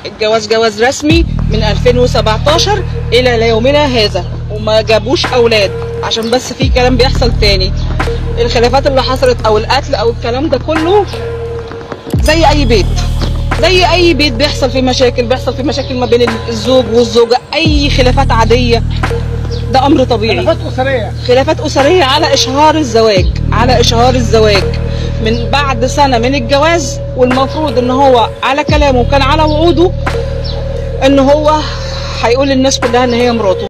الجواز جواز رسمي من 2017 الى يومنا هذا وما جابوش اولاد عشان بس في كلام بيحصل تاني الخلافات اللي حصلت او القتل او الكلام ده كله زي اي بيت زي اي بيت بيحصل فيه مشاكل بيحصل فيه مشاكل ما بين الزوج والزوجه اي خلافات عاديه ده امر طبيعي خلافات اسريه خلافات أسرية على إشهار الزواج على إشهار الزواج من بعد سنة من الجواز والمفروض إن هو على كلامه وكان على وعوده إن هو هيقول للناس كلها إن هي مراته